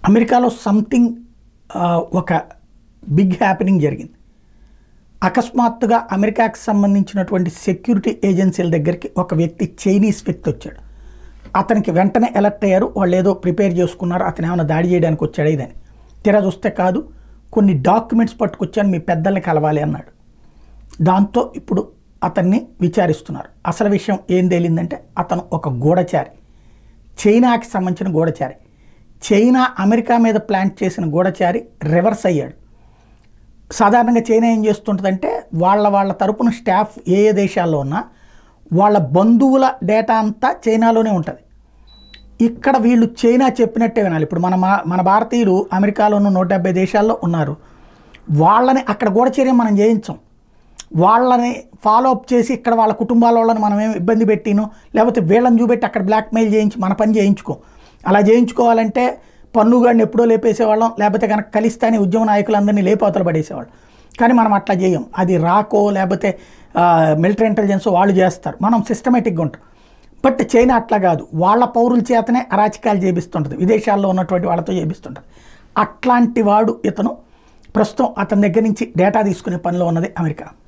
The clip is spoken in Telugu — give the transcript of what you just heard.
అమెరికాలో సంథింగ్ ఒక బిగ్ హ్యాపెనింగ్ జరిగింది అకస్మాత్తుగా అమెరికాకి సంబంధించినటువంటి సెక్యూరిటీ ఏజెన్సీల దగ్గరికి ఒక వ్యక్తి చైనీస్ వ్యక్తి వచ్చాడు అతనికి వెంటనే అలర్ట్ అయ్యారు వాళ్ళు ఏదో ప్రిపేర్ చేసుకున్నారు అతను ఏమైనా దాడి చేయడానికి వచ్చాడు ఇదని తీరా చూస్తే కాదు కొన్ని డాక్యుమెంట్స్ పట్టుకొచ్చాను మీ పెద్దల్ని కలవాలి అన్నాడు దాంతో ఇప్పుడు అతన్ని విచారిస్తున్నారు అసలు విషయం ఏం తేలిందంటే అతను ఒక గూఢచారి చైనాకి సంబంధించిన గూఢచారి చైనా అమెరికా మీద ప్లాంట్ చేసిన గూఢచారి రివర్స్ అయ్యాడు సాధారణంగా చైనా ఏం చేస్తుంటుందంటే వాళ్ళ వాళ్ళ తరపున స్టాఫ్ ఏ ఏ దేశాల్లో ఉన్నా వాళ్ళ బంధువుల డేటా అంతా చైనాలోనే ఉంటుంది ఇక్కడ వీళ్ళు చైనా చెప్పినట్టే వినాలి ఇప్పుడు మన మా- మన భారతీయులు అమెరికాలోనూ నూట డెబ్బై దేశాల్లో ఉన్నారు వాళ్ళని అక్కడ గూఢచర్యం మనం చేయించాం వాళ్ళని ఫాలో అప్ చేసి ఇక్కడ వాళ్ళ కుటుంబాల వాళ్ళని మనం ఏం ఇబ్బంది పెట్టినో లేకపోతే వీళ్ళని చూపెట్టి అక్కడ బ్లాక్మెయిల్ చేయించి మన పని చేయించుకో అలా చేయించుకోవాలంటే పన్నుగాడిని ఎప్పుడో లేపేసేవాళ్ళం లేకపోతే కనుక కలిస్తాని ఉద్యమ నాయకులందరినీ లేపవతలు పడేసేవాళ్ళు కానీ మనం అట్లా చేయం అది రాకో లేకపోతే మిలిటరీ ఇంటెలిజెన్స్ వాళ్ళు చేస్తారు మనం సిస్టమేటిక్గా ఉంటాం బట్ చైనా అట్లా కాదు వాళ్ళ పౌరుల చేతనే అరాచకాలు చేపిస్తుంటుంది విదేశాల్లో ఉన్నటువంటి వాళ్ళతో చేపిస్తుంటుంది అట్లాంటి వాడు ఇతను ప్రస్తుతం అతని దగ్గర నుంచి డేటా తీసుకునే పనిలో ఉన్నది అమెరికా